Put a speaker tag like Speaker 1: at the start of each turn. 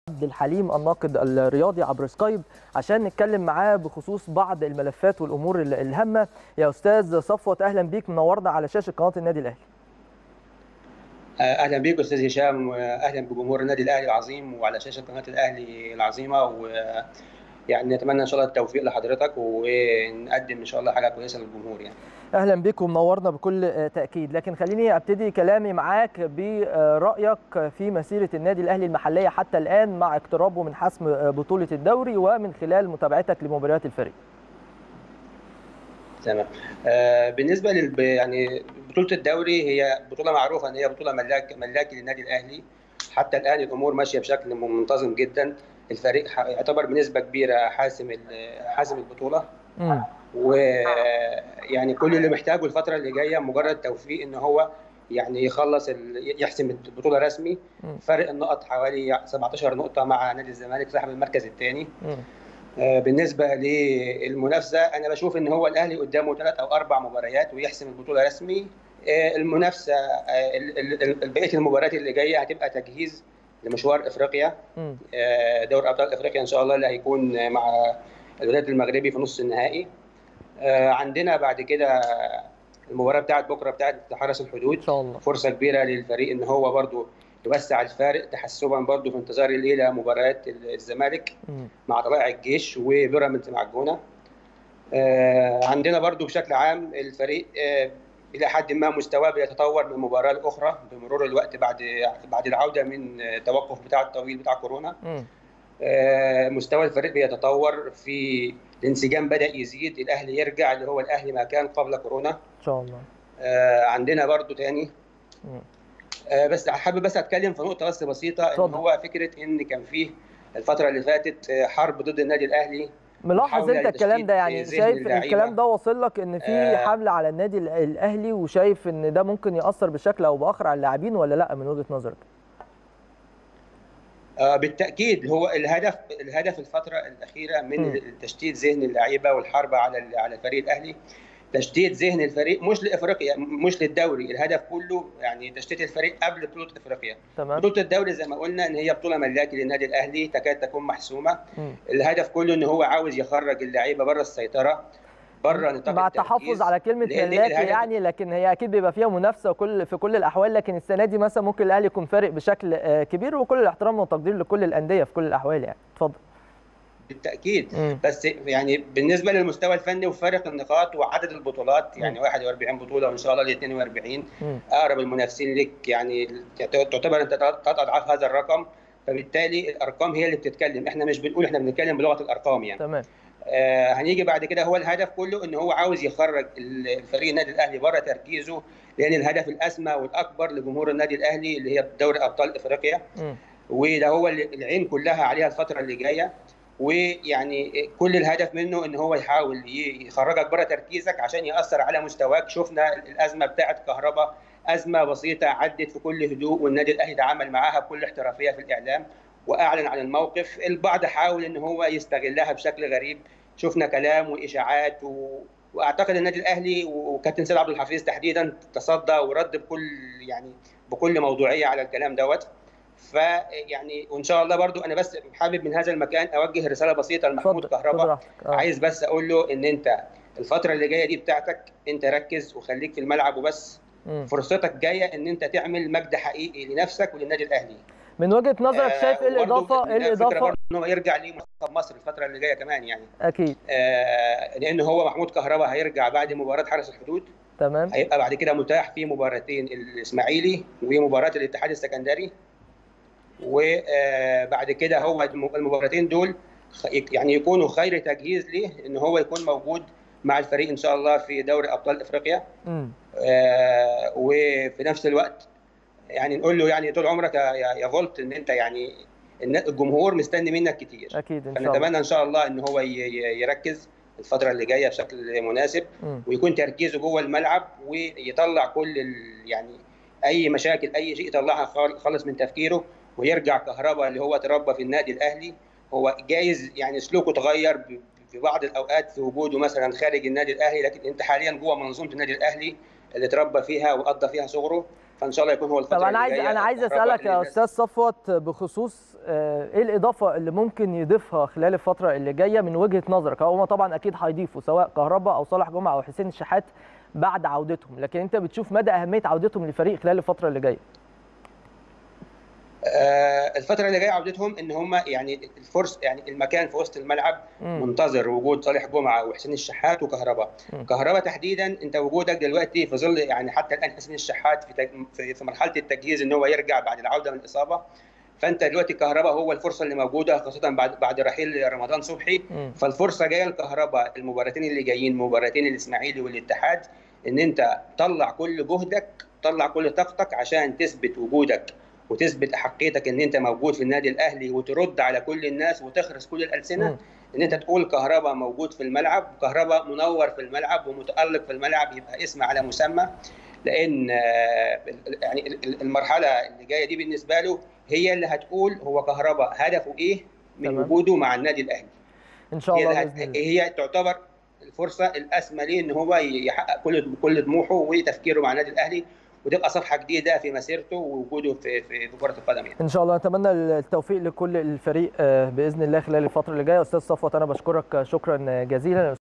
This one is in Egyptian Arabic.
Speaker 1: عبد الحليم الناقد الرياضي عبر سكايب عشان نتكلم معاه بخصوص بعض الملفات والامور الهامه يا استاذ صفوت اهلا بيك منورنا على شاشه قناه النادي الاهلي
Speaker 2: اهلا بيك استاذ هشام واهلا بجمهور النادي الاهلي العظيم وعلى شاشه قناه الاهلي العظيمه و يعني نتمنى ان شاء الله التوفيق لحضرتك ونقدم ان شاء الله حاجه كويسه للجمهور يعني
Speaker 1: اهلا بك ومنورنا بكل تاكيد لكن خليني ابتدي كلامي معاك برايك في مسيره النادي الاهلي المحليه حتى الان مع اقترابه من حسم بطوله الدوري ومن خلال متابعتك لمباريات الفريق
Speaker 2: تمام آه بالنسبه لل يعني بطوله الدوري هي بطوله معروفه ان هي بطوله ملاك ملاكي للنادي الاهلي حتى الان الامور ماشيه بشكل منتظم جدا الفريق يعتبر بنسبه كبيره حاسم حاسم البطوله ويعني كل اللي محتاجه الفتره اللي جايه مجرد توفيق ان هو يعني يخلص يحسم البطوله رسمي فرق النقط حوالي 17 نقطه مع نادي الزمالك صاحب المركز الثاني بالنسبه للمنافسه انا بشوف ان هو الاهلي قدامه ثلاث او اربع مباريات ويحسم البطوله رسمي المنافسه بقيه المباريات اللي جايه هتبقى تجهيز لمشوار افريقيا دوري ابطال افريقيا ان شاء الله اللي هيكون مع الوداد المغربي في نص النهائي عندنا بعد كده المباراه بتاعت بكره بتاعت حرس الحدود
Speaker 1: ان شاء الله
Speaker 2: فرصه كبيره للفريق ان هو برضو يوسع الفارق تحسبا برضو في انتظار الليله مباريات الزمالك مع طلائع الجيش وبيراميدز مع الجونه عندنا برضو بشكل عام الفريق الى حد ما مستواه بيتطور من مباراه لاخرى بمرور الوقت بعد بعد العوده من التوقف بتاع الطويل بتاع كورونا مستوى الفريق بيتطور في الانسجام بدا يزيد الاهلي يرجع اللي هو الاهلي ما كان قبل كورونا
Speaker 1: ان شاء الله
Speaker 2: عندنا برضو تاني بس حابب بس اتكلم في نقطه بس بسيطه ان هو فكره ان كان فيه الفتره اللي فاتت حرب ضد النادي الاهلي
Speaker 1: ملاحظ انت الكلام ده يعني شايف ان الكلام ده واصل لك ان في آه حمله على النادي الاهلي وشايف ان ده ممكن ياثر بشكل او باخر على اللاعبين ولا لا من وجهه نظرك؟
Speaker 2: آه بالتاكيد هو الهدف الهدف الفتره الاخيره من م. تشتيت ذهن اللعيبه والحرب على على فريق الاهلي تشتيت ذهن الفريق مش لافريقيا مش للدوري الهدف كله يعني تشتيت الفريق قبل بطوله افريقيا
Speaker 1: تمام.
Speaker 2: بطوله الدوري زي ما قلنا ان هي بطوله ملاكي للنادي الاهلي تكاد تكون محسومه م. الهدف كله ان هو عاوز يخرج اللعيبه بره السيطره بره نطاق
Speaker 1: مع التحفظ على كلمه ملاكي يعني لكن هي اكيد بيبقى فيها منافسه كل في كل الاحوال لكن السنه دي مثلا ممكن الاهلي يكون فارق بشكل كبير وكل الاحترام والتقدير لكل الانديه في كل الاحوال يعني اتفضل
Speaker 2: بالتاكيد م. بس يعني بالنسبه للمستوى الفني وفارق النقاط وعدد البطولات يعني م. 41 بطوله وان شاء الله ل 42 م. اقرب المنافسين لك يعني تعتبر انت ثلاث اضعاف هذا الرقم فبالتالي الارقام هي اللي بتتكلم احنا مش بنقول احنا بنتكلم بلغه الارقام يعني
Speaker 1: تمام
Speaker 2: آه هنيجي بعد كده هو الهدف كله ان هو عاوز يخرج الفريق النادي الاهلي بره تركيزه لان الهدف الاسمى والاكبر لجمهور النادي الاهلي اللي هي دوري ابطال افريقيا م. وده هو العين كلها عليها الفتره اللي جايه ويعني كل الهدف منه ان هو يحاول يخرجك بره تركيزك عشان ياثر على مستواك شفنا الازمه بتاعه كهرباء ازمه بسيطه عدت في كل هدوء والنادي الاهلي تعامل معاها بكل احترافيه في الاعلام واعلن عن الموقف البعض حاول ان هو يستغلها بشكل غريب شفنا كلام واشاعات و... واعتقد النادي الاهلي وكابتن سيد عبد الحفيظ تحديدا تصدى ورد بكل يعني بكل موضوعيه على الكلام دوت فيعني وان شاء الله برضو انا بس حابب من هذا المكان اوجه رساله بسيطه لمحمود كهربا
Speaker 1: آه.
Speaker 2: عايز بس اقول له ان انت الفتره اللي جايه دي بتاعتك انت ركز وخليك في الملعب وبس م. فرصتك جايه ان انت تعمل مجد حقيقي لنفسك وللنادي الاهلي
Speaker 1: من وجهه نظرك شايف ايه الاضافه ايه الاضافه
Speaker 2: ان هو يرجع لمنتخب مصر الفتره اللي جايه كمان يعني
Speaker 1: اكيد
Speaker 2: آه لان هو محمود كهربا هيرجع بعد مباراه حرس الحدود
Speaker 1: تمام
Speaker 2: هيبقى بعد كده متاح في مباراتين الاسماعيلي ومباراه الاتحاد السكندري وبعد كده هو المباراتين دول يعني يكونوا خير تجهيز ليه ان هو يكون موجود مع الفريق ان شاء الله في دوري ابطال افريقيا آه وفي نفس الوقت يعني نقول له يعني طول عمرك يا يا فولت ان انت يعني الجمهور مستني منك كتير
Speaker 1: اكيد ان شاء الله
Speaker 2: فنتمنى ان شاء الله ان هو يركز الفتره اللي جايه بشكل مناسب
Speaker 1: م.
Speaker 2: ويكون تركيزه جوه الملعب ويطلع كل يعني اي مشاكل اي شيء يطلعها خالص من تفكيره ويرجع كهربا اللي هو تربى في النادي الاهلي هو جايز يعني سلوكه اتغير في بعض الاوقات في وجوده مثلا خارج النادي الاهلي لكن انت حاليا جوه منظومه النادي الاهلي اللي تربى فيها وقضى فيها صغره فان شاء الله يكون هو الفتره
Speaker 1: طب انا عايز
Speaker 2: اللي جاية
Speaker 1: انا عايز
Speaker 2: كهرباء
Speaker 1: اسالك يا
Speaker 2: للناس.
Speaker 1: استاذ صفوت بخصوص آه، ايه الاضافه اللي ممكن يضيفها خلال الفتره اللي جايه من وجهه نظرك هم طبعا اكيد هيضيفوا سواء كهرباء او صالح جمعه او حسين الشحات بعد عودتهم لكن انت بتشوف مدى اهميه عودتهم للفريق خلال الفتره اللي جايه
Speaker 2: آه، الفتره اللي جايه عودتهم ان هم يعني الفرص يعني المكان في وسط الملعب
Speaker 1: مم.
Speaker 2: منتظر وجود صالح جمعه وحسين الشحات وكهرباء
Speaker 1: مم.
Speaker 2: كهرباء تحديدا انت وجودك دلوقتي في ظل يعني حتى الان حسين الشحات في تج- في في مرحله التجهيز ان هو يرجع بعد العوده من الاصابه فانت دلوقتي كهرباء هو الفرصه اللي موجوده خاصه بعد بعد رحيل رمضان صبحي
Speaker 1: مم.
Speaker 2: فالفرصه جايه لكهرباء المباراتين اللي جايين مباراتين الاسماعيلي والاتحاد ان انت طلع كل جهدك طلع كل طاقتك عشان تثبت وجودك وتثبت احقيتك ان انت موجود في النادي الاهلي وترد على كل الناس وتخرس كل الالسنه
Speaker 1: مم.
Speaker 2: ان انت تقول كهرباء موجود في الملعب كهرباء منور في الملعب ومتالق في الملعب يبقى اسم على مسمى لان آه، يعني ال- ال- المرحله اللي جايه دي بالنسبه له هي اللي هتقول هو كهرباء هدفه ايه من
Speaker 1: تمام.
Speaker 2: وجوده مع النادي الاهلي
Speaker 1: ان شاء
Speaker 2: هي,
Speaker 1: الله
Speaker 2: اللي
Speaker 1: باذن
Speaker 2: هت-
Speaker 1: الله
Speaker 2: هي تعتبر الفرصه الاسمى ليه ان هو يحقق كل كل طموحه وتفكيره مع النادي الاهلي وتبقى صفحه جديده في مسيرته ووجوده في في في كره القدم يعني.
Speaker 1: ان شاء الله نتمنى التوفيق لكل الفريق آه، باذن الله خلال الفتره اللي جايه استاذ صفوت انا بشكرك شكرا جزيلا